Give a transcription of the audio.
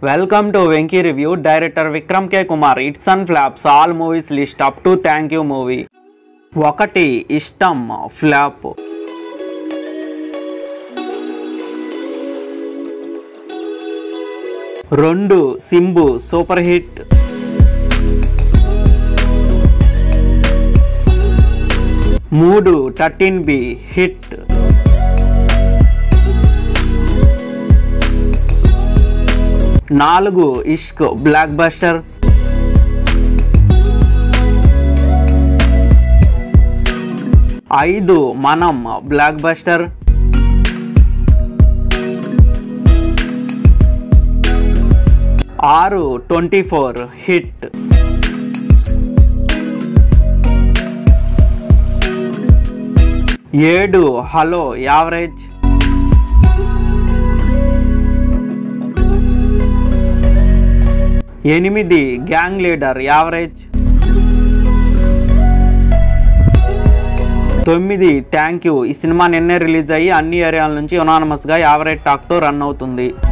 welcome to Venky review director Vikram K Kumar hits and flops all movies list up to thank you movie ఒకటి Ishtam flop రెండు Simbu super hit మూడు thirteen B hit నాలుగు Ishq blockbuster ఐదు Manam blockbuster ఆరు twenty four hit ఏడు hello average ఎనిమిది gang leader average తొమ్మిది thank you ఈ సినిమా నిన్నే రిలీజ్ అయ్యి అన్ని ఏరియాల నుంచి యునానమస్గా యావరేజ్ టాక్తో రన్ అవుతుంది